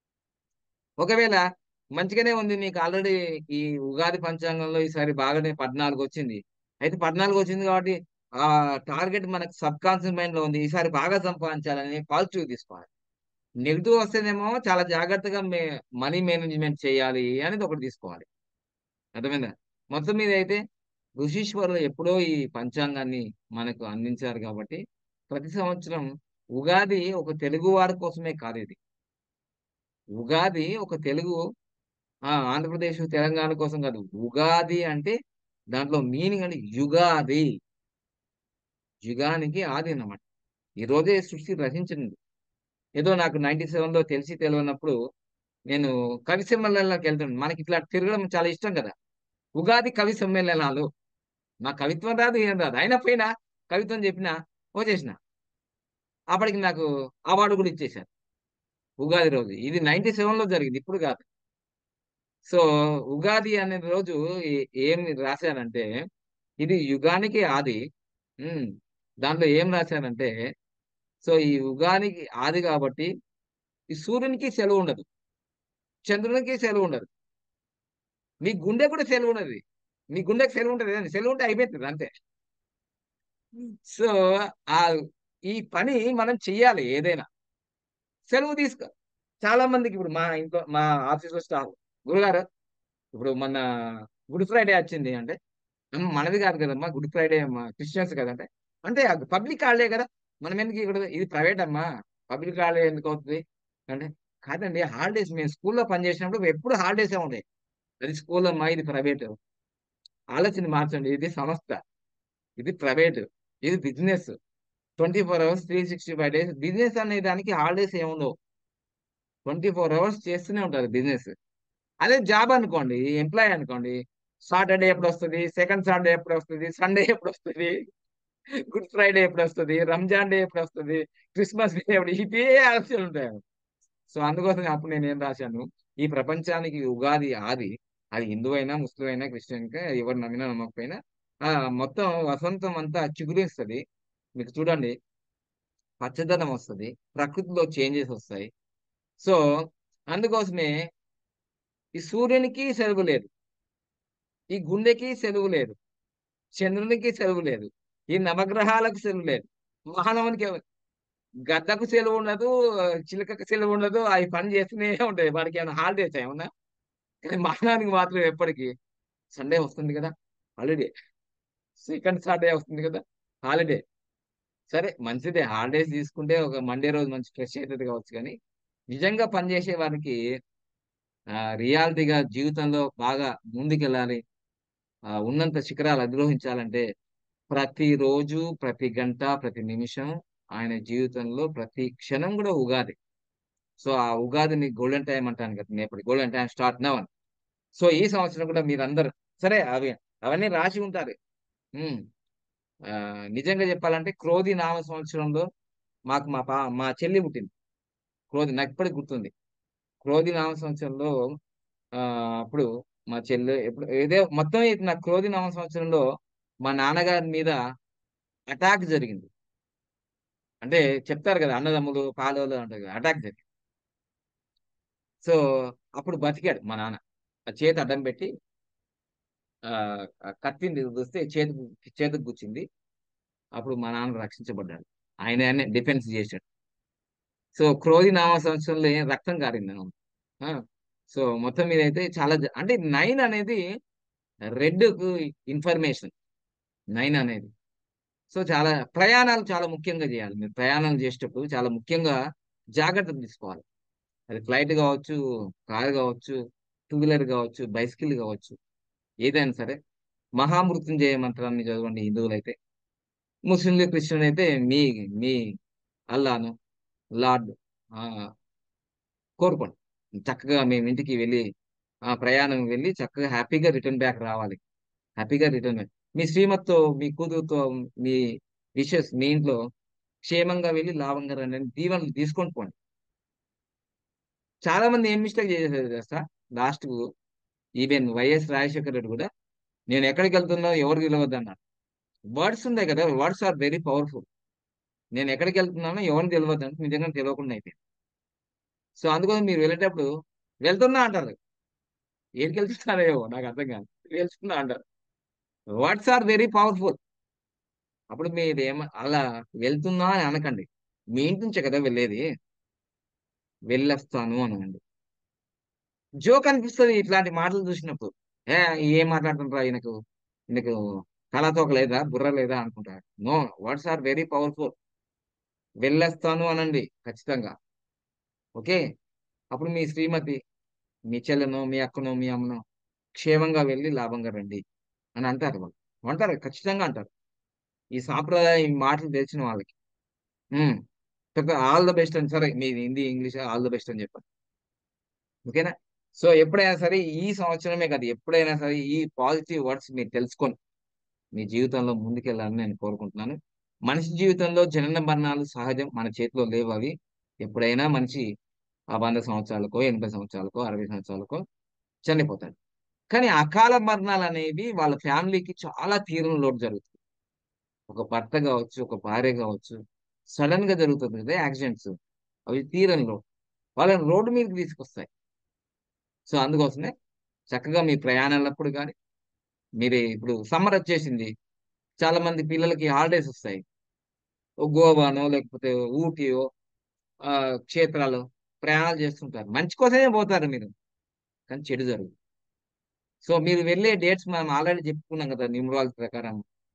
ఒకవేళ మంచిగానే ఉంది నీకు ఆల్రెడీ ఈ ఉగాది పంచాంగంలో ఈసారి బాగానే పద్నాలుగు వచ్చింది అయితే పద్నాలుగు వచ్చింది కాబట్టి ఆ టార్గెట్ మనకు సబ్ కాన్షియస్ మైండ్ లో ఉంది ఈసారి బాగా సంపాదించాలని పాజిటివ్ తీసుకోవాలి నెగిటివ్ వస్తేనేమో చాలా జాగ్రత్తగా మే మనీ మేనేజ్మెంట్ చేయాలి అనేది ఒకటి తీసుకోవాలి అర్థమైందా మొత్తం మీద అయితే ఋషీశ్వరులు ఎప్పుడో ఈ పంచాంగాన్ని మనకు అందించారు కాబట్టి ప్రతి సంవత్సరం ఉగాది ఒక తెలుగు వారి కోసమే కాదు ఇది ఉగాది ఒక తెలుగు ఆ ఆంధ్రప్రదేశ్ తెలంగాణ కోసం కాదు ఉగాది అంటే దాంట్లో మీనింగ్ అంటే యుగాది యుగానికి ఆది అన్నమాట ఈ రోజే సృష్టి రచించింది ఏదో నాకు నైన్టీ సెవెన్ లో తెలిసి తెలియనప్పుడు నేను కవి సమ్మేళనాలకు వెళ్తున్నాను మనకి ఇట్లా తిరగడం చాలా ఇష్టం కదా ఉగాది కవి సమ్మేళనాలు నా కవిత్వం రాదు ఏం రాదు అయినా పోయినా కవిత్వం చెప్పినా వచ్చేసిన అప్పటికి నాకు అవార్డు కూడా ఇచ్చేశారు ఉగాది రోజు ఇది నైన్టీ సెవెన్ లో జరిగింది ఇప్పుడు కాదు సో ఉగాది అనే రోజు ఏ- ఏం రాశానంటే ఇది యుగానికి ఆది ఉమ్, దాంట్లో ఏం రాశానంటే సో ఈ ఉగానికి ఆది కాబట్టి ఈ సూర్యునికి సెలవు ఉండదు చంద్రునికి సెలవు ఉండదు మీ గుండె కూడా సెలవు ఉండదు మీ గుండెకి సెలవు ఉంటుంది కదండి సెలవు ఉంటే అయిపోతుంది అంతే సో ఆ ఈ పని మనం చెయ్యాలి ఏదైనా సెలవు తీసుకో చాలా మందికి ఇప్పుడు మా ఇంట్లో మా ఆఫీస్లో స్టాఫ్ గురుగారు ఇప్పుడు మొన్న గుడ్ ఫ్రైడే వచ్చింది అంటే "అమ్మ, మనది కాదు కదమ్మా గుడ్ ఫ్రైడే అమ్మా క్రిస్టియన్స్ కదంటే అంటే పబ్లిక్ హాలిడే కదా మనం ఎందుకు ఇక్కడ ఇది ప్రైవేట్ అమ్మా పబ్లిక్ హాలిడే ఎందుకు అవుతుంది అంటే కాదండి హాలిడేస్ మేము స్కూల్లో పనిచేసినప్పుడు ఎప్పుడు హాలిడేసే ఉంటాయి అది స్కూల్ అమ్మా ఇది ప్రైవేట్ ఆలోచన మార్చండి ఇది సంస్థ ఇది ప్రైవేట్ ఇది business twenty four hours three sixty five days business అనే దానికి హాలిడేస్ ఏముండవు ట్వంటీ ఫోర్ అవర్స్ చేస్తూనే ఉంటారు బిజినెస్ అదే జాబ్ అనుకోండి ఎంప్లాయ్ అనుకోండి సాటర్డే ఎప్పుడు వస్తుంది సెకండ్ సాటర్డే ఎప్పుడు వస్తుంది సండే ఎప్పుడు వస్తుంది గుడ్ ఫ్రైడే ఎప్పుడు వస్తుంది రంజాన్ డే ఎప్పుడు వస్తుంది క్రిస్మస్ డే ఎప్పుడు ఇవే ఆలోచనలు ఉంటాయి సో అందుకోసం అప్పుడు నేను ఏం రాశాను ఈ ప్రపంచానికి ఉగాది ఆది అది హిందూ అయినా ముస్లిం అయినా క్రిస్టియన్ ఎవరు నమ్మినా నమ్మకపోయినా ఆ మొత్తం వసంతం అంతా చిగురిస్తుంది మీకు చూడండి పచ్చదనం వస్తుంది ప్రకృతిలో చేంజెస్ వస్తాయి సో అందుకోసమే ఈ సూర్యునికి సెలవు లేదు ఈ గుండెకి సెలవు లేదు చంద్రునికి సెలవు లేదు ఈ నవగ్రహాలకు సెలవు లేదు మానవునికి ఎవ- గద్దకు సెలవు ఉండదు చిలకకు సెలవు ఉండదు అవి పని చేస్తూనే ఉంటాయి వాడికి ఏమైనా హాలిడేస్ ఏమన్నా కానీ మానవానికి మాత్రం ఎప్పటికీ సండే వస్తుంది కదా హాలిడే సెకండ్ సాటర్డే వస్తుంది కదా హాలిడే సరే మంచిదే హాలిడేస్ తీసుకుంటే ఒక మండే రోజు మంచి ఫ్రెష్ అవుతుంది కావచ్చు కానీ నిజంగా పనిచేసే వారికి రియాలిటీగా జీవితంలో బాగా ముందుకెళ్ళాలి ఆ, ఉన్నంత శిఖరాలు అధిరోహించాలంటే ప్రతిరోజు ప్రతి గంట ప్రతి నిమిషం ఆయన జీవితంలో ప్రతి క్షణం కూడా ఉగాది సో ఆ ఉగాదిని గోల్డెన్ టైం అంటాను కదా నేను ఇప్పుడు గోల్డెన్ టైం స్టార్ట్ నవ్ అని సో ఈ సంవత్సరం కూడా మీరందరూ సరే అవి అవన్నీ రాసి ఉంటారు ఉమ్. ఆ, నిజంగా చెప్పాలంటే క్రోధి నామ సంవత్సరంలో మాకు మా పా మా చెల్లి పుట్టింది క్రోధి నాకు ఇప్పటికి గుర్తుంది క్రోధి నామ సంవత్సరంలో ఆ, అప్పుడు మా చెల్లి ఎప్పుడు ఏదో మొత్తం అయితే నా క్రోధి నామ సంవత్సరంలో మా నాన్నగారి మీద అటాక్ జరిగింది అంటే చెప్తారు కదా అన్నదమ్ములు పాలోలు అంటారు కదా అటాక్ జరిగింది సో అప్పుడు బతికాడు మా నాన్న ఆ చేతి అడ్డం పెట్టి ఆ ఆ కత్తిని చూస్తే చేతి చేతికి గుచ్చింది అప్పుడు మా నాన్న రక్షించబడ్డాడు ఆయన ఆయనే డిఫెన్స్ చేశాడు సో క్రోధి నామ సంవత్సరంలో ఏం రక్తం కారింది అన్నమాట. ఆ సో మొత్తం మీద అయితే చాలా జ- అంటే నైన్ అనేది రెడ్ కు ఇన్ఫర్మేషన్ నైన్ అనేది సో చాలా ప్రయాణాలు చాలా ముఖ్యంగా చేయాలి మీరు ప్రయాణం చేసేటప్పుడు చాలా ముఖ్యంగా జాగ్రత్తలు తీసుకోవాలి అది ఫ్లైట్ కావచ్చు కార్ కావచ్చు టూ వీలర్ కావచ్చు బైసికిల్ కావచ్చు ఏదైనా సరే మహామృత్యుంజయ మంత్రాన్ని చదవండి హిందువులు అయితే ముస్లింలు క్రిస్టియన్ అయితే మీ మీ అల్లాను లార్డ్ ఆ, కోరుకోండి చక్కగా మేము ఇంటికి వెళ్ళి ఆ ప్రయాణం వెళ్ళి చక్కగా హ్యాపీగా రిటర్న్ బ్యాక్ రావాలి హ్యాపీగా రిటర్న్ బ్యాక్ మీ శ్రీమతితో మీ కూతురుతో మీ విషెస్ మీ ఇంట్లో క్షేమంగా వెళ్ళి లాభంగా రండి అని దీవెనలు తీసుకొని పోండి చాలా మంది ఏం మిస్టేక్ చేసేది తెలుసా లాస్ట్ కు ఈవెన్ వైఎస్ రాజశేఖర రెడ్డి కూడా నేను ఎక్కడికి వెళ్తున్నా ఎవరికి తెలియదు అన్నాడు వర్డ్స్ ఉన్నాయి కదా వర్డ్స్ ఆర్ వెరీ పవర్ఫుల్ నేను ఎక్కడికి వెళ్తున్నానో ఎవరిని తెలియదు అంటే నిజంగా తెలియకుండా అయిపోయింది సో అందుకోసం మీరు వెళ్ళేటప్పుడు వెళ్తున్నా అంటారు ఏడికి వెళ్తున్నారేమో నాకు అర్థం కాదు వెళ్తున్నా అంటారు వర్డ్స్ ఆర్ వెరీ పవర్ఫుల్ అప్పుడు మీరు ఏమ అలా వెళ్తున్నా అని అనకండి మీ ఇంటి నుంచే కదా వెళ్ళేది వెళ్ళొస్తాను అనండి జోక్ అనిపిస్తుంది ఇట్లాంటి మాటలు చూసినప్పుడు ఏ ఏం మాట్లాడుతుంటారా ఈయనకు ఈయనకు కళతోక లేదా బుర్ర లేదా అనుకుంటారు no words are very powerful వెళ్ళొస్తాను అనండి ఖచ్చితంగా ఓకే అప్పుడు మీ శ్రీమతి మీ చెల్లెనో మీ అక్కనో మీ అమ్మనో క్షేమంగా వెళ్ళి లాభంగా రండి అని అంటారు వాళ్ళు అంటారు ఖచ్చితంగా అంటారు ఈ సాంప్రదాయ ఈ మాటలు తెలిసిన వాళ్ళకి ఉమ్. పెద్ద ఆల్ ద బెస్ట్ అని సరే మీది Hindi English all the best అని చెప్పారు ఓకేనా సో ఎప్పుడైనా సరే ఈ సంవత్సరమే కాదు ఎప్పుడైనా సరే ఈ పాజిటివ్ వర్డ్స్ మీరు తెలుసుకొని మీ జీవితంలో ముందుకెళ్ళాలని నేను కోరుకుంటున్నాను మనిషి జీవితంలో జనన మరణాలు సహజం మన చేతిలో లేవు అవి ఎప్పుడైనా మనిషి ఆ వంద సంవత్సరాలకో ఎనభై సంవత్సరాలకో అరవై సంవత్సరాలకో చనిపోతాడు కానీ అకాల మరణాలు అనేవి వాళ్ళ ఫ్యామిలీకి చాలా తీరం లోటు జరుగుతుంది ఒక భర్త కావచ్చు ఒక భార్య కావచ్చు సడన్ గా జరుగుతుంది కదా యాక్సిడెంట్స్ అవి తీరంలో వాళ్ళని రోడ్డు మీదకి తీసుకొస్తాయి సో అందుకోసమే చక్కగా మీ ప్రయాణాలప్పుడు కానీ మీరు ఇప్పుడు సమ్మర్ వచ్చేసింది చాలా మంది పిల్లలకి హాలిడేస్ వస్తాయి ఓ గోవానో లేకపోతే ఊటీయో ఆ క్షేత్రాలు ప్రయాణాలు చేస్తుంటారు మంచి కోసమే పోతారు మీరు కానీ చెడు జరుగు సో మీరు వెళ్ళే డేట్స్ మనం ఆల్రెడీ చెప్పుకున్నాం కదా న్యూమరాలజీ ప్రకారం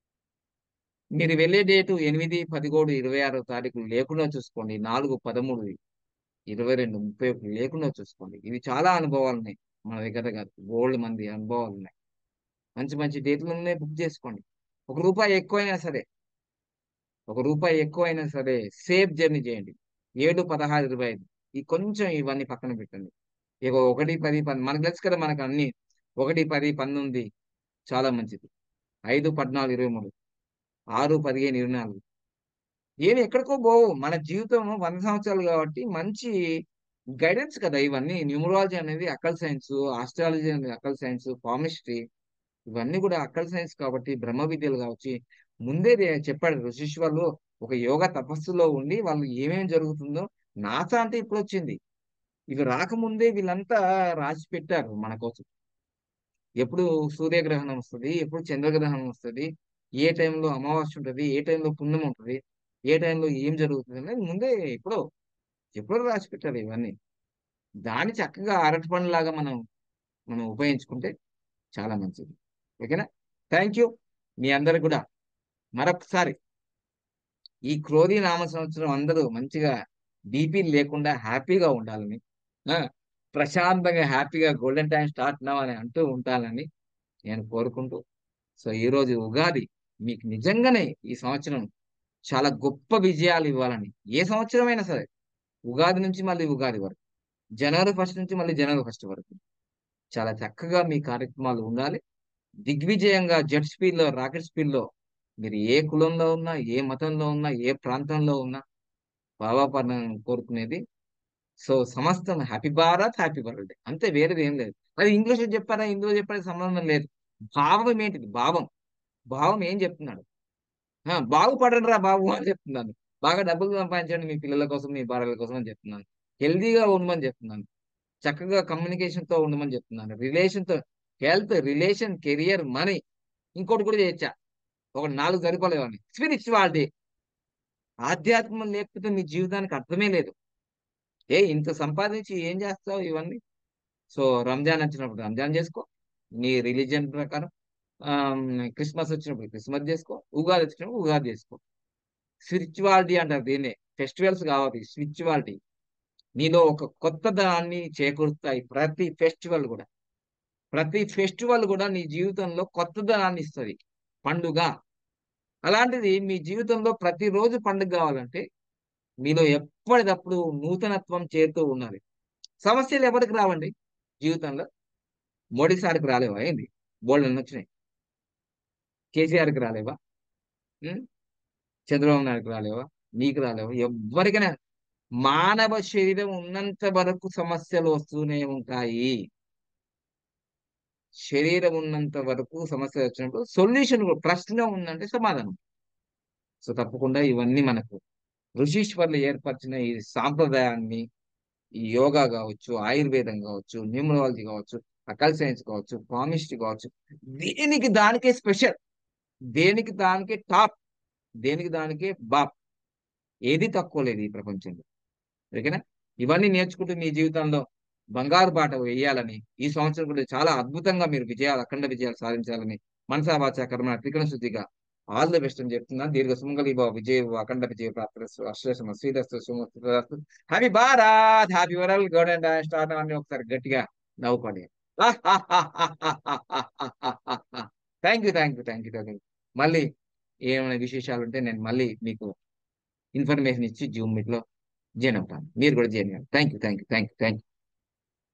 మీరు వెళ్ళే డేటు ఎనిమిది పదిహేడు ఇరవై ఆరో తారీఖు లేకుండా చూసుకోండి నాలుగు పదమూడు ఇరవై రెండు ముప్పై ఒకటి లేకుండా చూసుకోండి ఇవి చాలా అనుభవాలు ఉన్నాయి మన దగ్గర కాదు గోల్డ్ మంది అనుభవాలు ఉన్నాయి మంచి మంచి డేట్లు ఉన్నాయి బుక్ చేసుకోండి ఒక రూపాయి ఎక్కువైనా సరే ఒక రూపాయి ఎక్కువైనా సరే సేఫ్ జర్నీ చేయండి ఏడు పదహారు ఇరవై ఐదు ఈ కొంచెం ఇవన్నీ పక్కన పెట్టండి ఇక ఒకటి పది పది మనకు తెలుసు కదా మనకు అన్ని ఒకటి పది పంతొమ్మిది చాలా మంచిది ఐదు పద్నాలుగు ఇరవై మూడు ఆరు పదిహేను ఇరవై నాలుగు ఏమి ఎక్కడికో పోవు మన జీవితం వంద సంవత్సరాలు కాబట్టి మంచి గైడెన్స్ కదా ఇవన్నీ న్యూమరాలజీ అనేది అక్కల్ సైన్స్ ఆస్ట్రాలజీ అనేది అక్కల్ సైన్స్ పామిస్ట్రీ ఇవన్నీ కూడా అక్కల్ సైన్స్ కాబట్టి బ్రహ్మ విద్యలు కావచ్చు ముందే రే- చెప్పాడు ఋషీశ్వర్లు ఒక యోగ తపస్సులో ఉండి వాళ్ళు ఏమేమి జరుగుతుందో నాసా అంటే ఇప్పుడు వచ్చింది ఇవి రాకముందే వీళ్ళంతా రాసి పెట్టారు మన కోసం ఎప్పుడు సూర్యగ్రహణం వస్తుంది ఎప్పుడు చంద్రగ్రహణం వస్తుంది ఏ టైంలో అమావాస్య ఉంటుంది ఏ టైంలో పుణ్యం ఉంటుంది ఏ టైంలో ఏం జరుగుతుంది అనేది ముందే ఎప్పుడో ఎప్పుడో రాసి పెట్టారు ఇవన్నీ దాన్ని చక్కగా అరటి లాగా మనం మనం ఉపయోగించుకుంటే చాలా మంచిది ఓకేనా థ్యాంక్ యూ మీ అందరికి కూడా మరొకసారి ఈ క్రోధి నామ సంవత్సరం అందరూ మంచిగా బీపీ లేకుండా హ్యాపీగా ఉండాలని ఆ, ప్రశాంతంగా హ్యాపీగా గోల్డెన్ టైం స్టార్ట్ అని అంటూ ఉంటానని నేను కోరుకుంటూ సో ఈ రోజు ఉగాది మీకు నిజంగానే ఈ సంవత్సరం చాలా గొప్ప విజయాలు ఇవ్వాలని ఏ సంవత్సరం అయినా సరే ఉగాది నుంచి మళ్ళీ ఉగాది వరకు జనవరి ఫస్ట్ నుంచి మళ్ళీ జనవరి ఫస్ట్ వరకు చాలా చక్కగా మీ కార్యక్రమాలు ఉండాలి దిగ్విజయంగా జెట్ స్పీడ్ లో రాకెట్ స్పీడ్ లో మీరు ఏ కులంలో ఉన్నా ఏ మతంలో ఉన్నా ఏ ప్రాంతంలో ఉన్నా భావాపరణం కోరుకునేది సో సమస్తం హ్యాపీ భారత్ హ్యాపీ వరల్డ్ అంతే వేరేది ఏం లేదు అది ఇంగ్లీష్ లో చెప్పారా హిందీలో చెప్పారా సంబంధం లేదు భావం ఏంటిది భావం భావం ఏం చెప్తున్నాడు ఆ, బాగుపడండి రా బాబు అని చెప్తున్నాను బాగా డబ్బులు సంపాదించండి మీ పిల్లల కోసం మీ భార్యల కోసం అని చెప్తున్నాను హెల్దీగా ఉండమని చెప్తున్నాను చక్కగా కమ్యూనికేషన్ తో ఉండమని చెప్తున్నాను రిలేషన్ తో హెల్త్ రిలేషన్ కెరియర్ మనీ ఇంకోటి కూడా చేయొచ్చా ఒక నాలుగు సరిపోలేవని స్పిరిచువాలిటీ ఆధ్యాత్మం లేకపోతే నీ జీవితానికి అర్థమే లేదు ఏ ఇంత సంపాదించి ఏం చేస్తావు ఇవన్నీ సో రంజాన్ వచ్చినప్పుడు రంజాన్ చేసుకో నీ రిలీజియన్ ప్రకారం ఆమ్, క్రిస్మస్ వచ్చినప్పుడు క్రిస్మస్ చేసుకో ఉగాది వచ్చినప్పుడు ఉగాది చేసుకో స్పిరిచువాలిటీ అంటారు దీన్నే ఫెస్టివల్స్ కావాలి స్పిరిచువాలిటీ నీలో ఒక కొత్త దాన్ని చేకూరుస్తాయి ప్రతి ఫెస్టివల్ కూడా ప్రతి ఫెస్టివల్ కూడా నీ జీవితంలో కొత్తదనాన్ని ఇస్తుంది పండుగ అలాంటిది మీ జీవితంలో ప్రతిరోజు పండుగ కావాలంటే మీలో ఎప్పటికప్పుడు నూతనత్వం చేరుతూ ఉండాలి సమస్యలు ఎవరికి రావండి జీవితంలో మోడీ సార్కి రాలేవా ఏంది బోల్డ్ అన్ని వచ్చినాయి కేసీఆర్కి రాలేవా ఉం? చంద్రబాబు నాయుడుకి రాలేవా నీకు రాలేవా ఎవరికైనా మానవ శరీరం ఉన్నంత వరకు సమస్యలు వస్తూనే ఉంటాయి శరీరం ఉన్నంత వరకు సమస్య వచ్చినప్పుడు సొల్యూషన్ ప్రశ్న ఉందంటే సమాధానం సో తప్పకుండా ఇవన్నీ మనకు ఋషీశ్వర్లు ఏర్పరిచిన ఈ సాంప్రదాయాన్ని ఈ యోగా కావచ్చు ఆయుర్వేదం కావచ్చు న్యూమరాలజీ కావచ్చు అకల్ సైన్స్ కావచ్చు పామిస్ట్రీ కావచ్చు దేనికి దానికే స్పెషల్ దేనికి దానికే టాప్ దేనికి దానికే బాప్ ఏది తక్కువ లేదు ఈ ప్రపంచంలో ఓకేనా ఇవన్నీ నేర్చుకుంటూ మీ జీవితంలో బంగారు బాట వేయాలని ఈ సంవత్సరం కూడా చాలా అద్భుతంగా మీరు విజయాలు అఖండ విజయాలు సాధించాలని మనసా వాచ కర్మ త్రికరణ శుద్ధిగా ఆల్ ది బెస్ట్ అని చెప్తున్నాను దీర్ఘ సుమంగళి బాబు విజయ అఖండ విజయ ప్రాప్తిస్తూ అశ్లేషమ శ్రీరస్తు సుమస్తు హ్యాపీ భారత్ హ్యాపీ వరల్ గౌడ్ అండ్ స్టార్ట్ అన్ని ఒకసారి గట్టిగా నవ్వుకోండి thank you thank you thank you thank you మళ్ళీ ఏమైనా విశేషాలు ఉంటే నేను మళ్ళీ మీకు ఇన్ఫర్మేషన్ ఇచ్చి జూమ్ మీట్ లో జాయిన్ అవుతాను మీరు కూడా జాయిన్ అవ్వండి thank you thank you thank you thank you